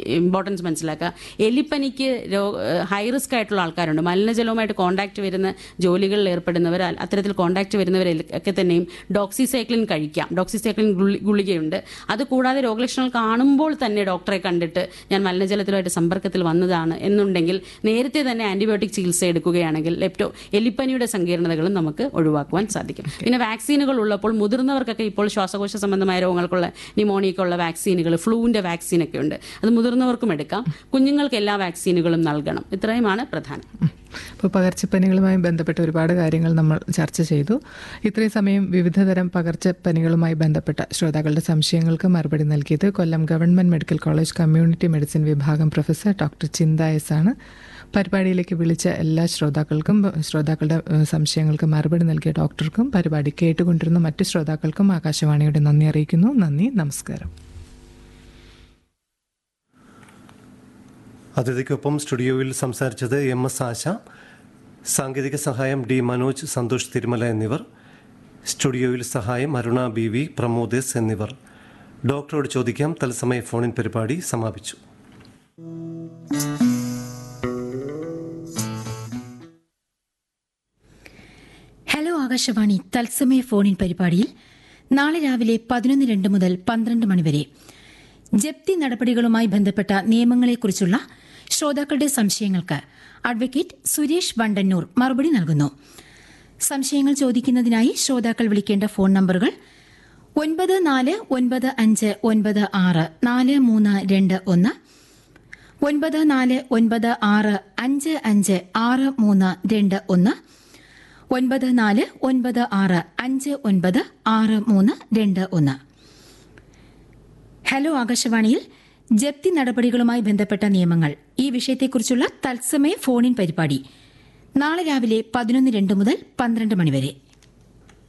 importance മനസ്സിലാക്കുക എലിപ്പനിക്ക് രോ high risk ആയിട്ടുള്ള ആൾക്കാരുണ്ട് മലിനജലവുമായിട്ട് കോൺടാക്ട് വരുന്ന ജോലികളിൽ ഏർപ്പെടുന്നവർ അ- അത്തരത്തിൽ കോൺടാക്ട് വരുന്നവരിൽ ഒക്കെ തന്നെയും ഡോക്സിസൈക്ലിൻ കഴിക്കാം ഡോക്സിസൈക്ലിൻ ഗുളി- ഗുളികയുണ്ട് അത് കൂടാതെ രോഗലക്ഷണങ്ങൾ കാണുമ്പോൾ തന്നെ ഡോക്ടറെ കണ്ടിട്ട് ഞാൻ മലിനജലത്തിലുമായിട്ട് സമ്പർക്കത്തിൽ വന്നതാണ് എന്നുണ്ടെങ്കിൽ നേരത്തെ തന്നെ ആന്റിബയോട്ടിക് ചികിത്സ എടുക്കുകയാണെങ്കിൽ ലെപ്റ്റോ എലിപ്പനിയുടെ സങ്കീർണതകളും നമുക്ക് ഒഴിവാക്കുവാൻ സാധിക്കും പിന്നെ വാക്സിനുകൾ ഉള്ളപ്പോൾ മുതിർന്നവർക്കൊക്കെ ഇപ്പോൾ ശ്വാസകോശ സംബന്ധമായ രോഗങ്ങൾക്കുള്ള ന്യൂമോണിയക്കുള്ള വാക്സിനുകൾ ഫ്ലൂവിന്റെ വാക്സിൻ ഒക്കെ ഉണ്ട് അത് മുതിർന്നവർക്കും എടുക്കാം കുഞ്ഞുങ്ങൾക്ക് എല്ലാ വാക്സിനുകളും നൽകണം ഇത്രയുമാണ് പ്രധാനം ഇപ്പോൾ പകർച്ചപ്പനികളുമായി ബന്ധപ്പെട്ട ഒരുപാട് കാര്യങ്ങൾ നമ്മൾ ചർച്ച ചെയ്തു ഇത്രയും സമയം വിവിധതരം പകർച്ചപ്പനികളുമായി ബന്ധപ്പെട്ട ശ്രോതാക്കളുടെ സംശയങ്ങൾക്ക് മറുപടി നൽകിയത് Kollam government medical college community medicine വിഭാഗം പ്രൊഫസർ ഡോക്ടർ ചിന്ത എസ് ആണ് പരിപാടിയിലേക്ക് വിളിച്ച എല്ലാ ശ്രോതാക്കൾക്കും ശ്രോതാക്കളുടെ ഏഹ്, സംശയങ്ങൾക്ക് മറുപടി നൽകിയ ഡോക്ടർക്കും പരിപാടി കേട്ടുകൊണ്ടിരുന്ന മറ്റ് ശ്രോതാക്കൾക്കും ആകാശവാണിയുടെ നന്ദി അറിയിക്കുന്നു നന്ദി നമസ്കാരം അതിഥിക്കൊപ്പം സ്റ്റുഡിയോയിൽ സംസാരിച്ചത് എം എസ് ആശ സാങ്കേതിക സഹായം ഡി മനോജ് സന്തോഷ് തിരുമല എന്നിവർ സ്റ്റുഡിയോയിൽ സഹായം Aruna B V Pramod S എന്നിവർ ഡോക്ടറോട് ചോദിക്കാം തത്സമയ ഫോണിൻ പരിപാടി സമാപിച്ചു ഹലോ ആകാശവാണി തത്സമയ ഫോണിൻ പരിപാടിയിൽ നാളെ രാവിലെ പതിനൊന്ന് രണ്ട് മുതൽ പന്ത്രണ്ട് മണിവരെ ജപ്തി നടപടികളുമായി ബന്ധപ്പെട്ട നിയമങ്ങളെക്കുറിച്ചുള്ള ശ്രോതാക്കളുടെ സംശയങ്ങൾക്ക് അഡ്വക്കേറ്റ് സുരേഷ് വണ്ടന്നൂർ മറുപടി നൽകുന്നു സംശയങ്ങൾ ചോദിക്കുന്നതിനായി ശ്രോതാക്കൾ വിളിക്കേണ്ട ഫോൺ നമ്പറുകൾ ഒൻപത് നാല് ഒൻപത് അഞ്ച് ഒൻപത് ആറ് നാല് മൂന്ന് രണ്ട് ഒന്ന് ഒൻപത് നാല് ഒൻപത് ആറ് അഞ്ച് അഞ്ച് ആറ് മൂന്ന് രണ്ട് ഒന്ന് ഒൻപത് നാല് ഒൻപത് ആറ് അഞ്ച് ഒൻപത് ആറ് മൂന്ന് രണ്ട് ഒന്ന് ഹലോ ആകാശവാണിയിൽ ജപ്തി നടപടികളുമായി ബന്ധപ്പെട്ട നിയമങ്ങൾ ഈ വിഷയത്തെക്കുറിച്ചുള്ള തത്സമയ ഫോണിൻ പരിപാടി നാളെ രാവിലെ പതിനൊന്ന് രണ്ട് മുതൽ പന്ത്രണ്ട് മണിവരെ